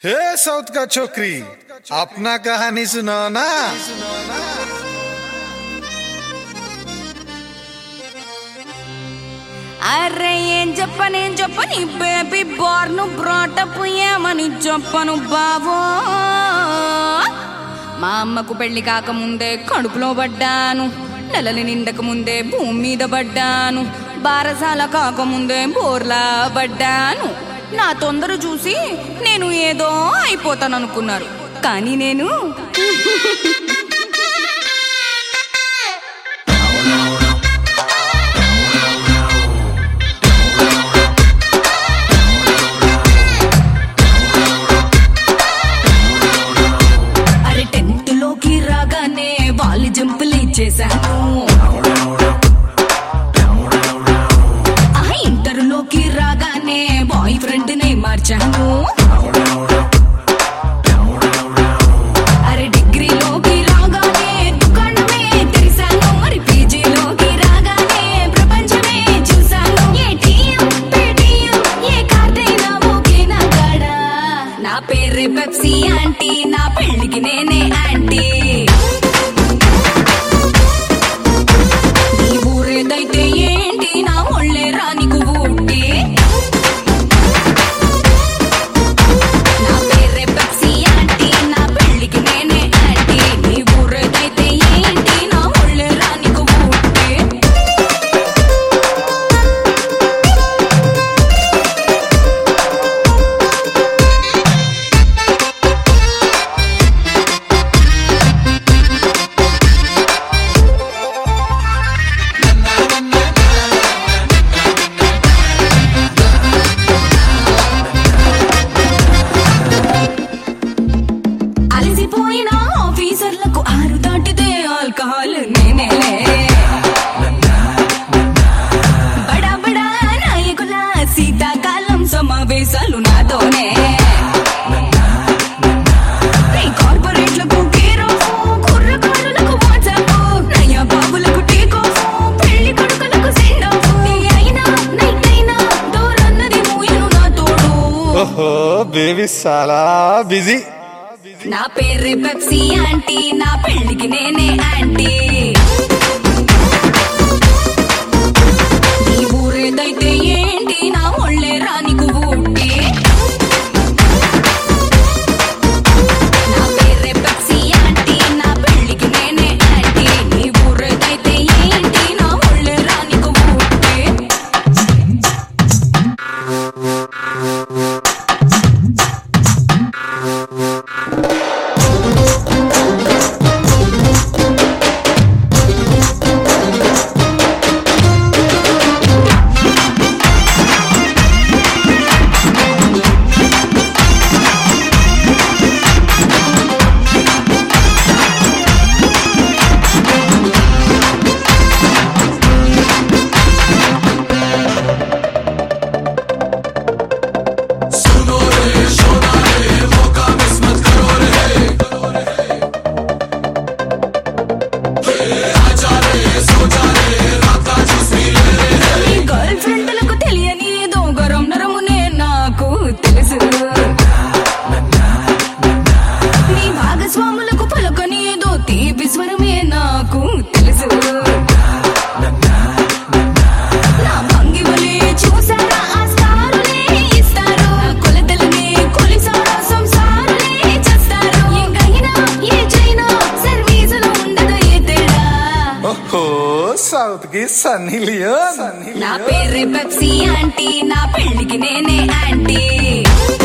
हे south का छोकरी अपना कहानी सुनाओ ना అరే ఏం చెప్పను ఏం చెప్పని బేబీ బార్ను బ్రాటప్ ఏమని చెప్పను బావో మా అమ్మకు పెళ్లి కాకముందే కడుపులో పడ్డాను నెలలు నిండక ముందే భూమి మీద పడ్డాను బారసాల కాకముందే బోర్లా పడ్డాను నా తొందర చూసి నేను ఏదో అయిపోతాను అనుకున్నారు కానీ నేను అరే టెన్త్ లోకి రాగానే వాళ్ళు జంపులు ఇచ్చేసాను ఆ ఇంటర్ లోకి రాగానే బాయ్ ఫ్రెండ్ నే మార్చాను అరే డిగ్రీలోకి రాగానే దుకాణమే తెరిసాను మరి పీజీలోకి రాగానే ప్రపంచమే చూసాను ఏటీఎం పేటీఎం ఏ కార్డైనా ఓకే నా కాడా నా పేరు పెప్సీ ఆంటీ నా పెళ్ళికి నేనే ఆంటీ నీ ఊరేదైతే ఏంటి నా ఒళ్ళే రానికు ఊటి నా పేరే పెప్సీ ఆంటీ నా పెళ్ళికి నేనే ఆంటీ నీ ఊరేదైతే ఏంటి నా ఒళ్ళే రానికు ఊటి అలసిపోయిన ఆఫీసర్లకు ఆరు దాటితే ఆల్కహాల్ నేనేలే బడా బడా నాయకుల శీతాకాలం సమావేశాలు నాతోనే ఈ కార్పొరేట్లకు కేర్ ఆఫ్, కుర్రకారులకు వాట్సాప్, నయ్య బాబులకు టేక్ ఆఫ్, పెళ్లి కొడుకులకు సెండ్ ఆఫ్. డే అయినా, నైట్ అయినా, డోరన్నది మూయను నా తోడు ఓహో బేబీ చాలా బిజీ నా పేరు పెప్సీ ఆంటీ నా పెళ్ళికి నేనే ఆంటీ నీ ఊరేదైతే ఏంటి నా ఒళ్ళే రానికు ఊటి నా పేరే పెప్సీ ఆంటీ నా పెళ్ళికి నేనే ఆంటీ నీ ఊరేదైతే ఏంటి నా ఒళ్ళే రానికు ఊటి నీ గర్ల్ ఫ్రెండ్లకు తెలియని ఏదో గరం నరమునే నాకు తెలుసు నీ భాగస్వాములకు పలకని ఏదో తీపి స్వరమే నాకు తెలుసు నా భంగిమలే చూసారా ఆ స్టారునే ఇస్తారు నా కొలతలనే కొలిసారా సంసారునే చేస్తారు ఎంకైనా ఏ చైనా సర్వీసులో ఉండదు ఏ తేడా ఓహో సౌత్ కి సన్నీ లియోన్ నా పేరే పెప్సీ ఆంటీ నా పెళ్ళికి నేనే ఆంటీ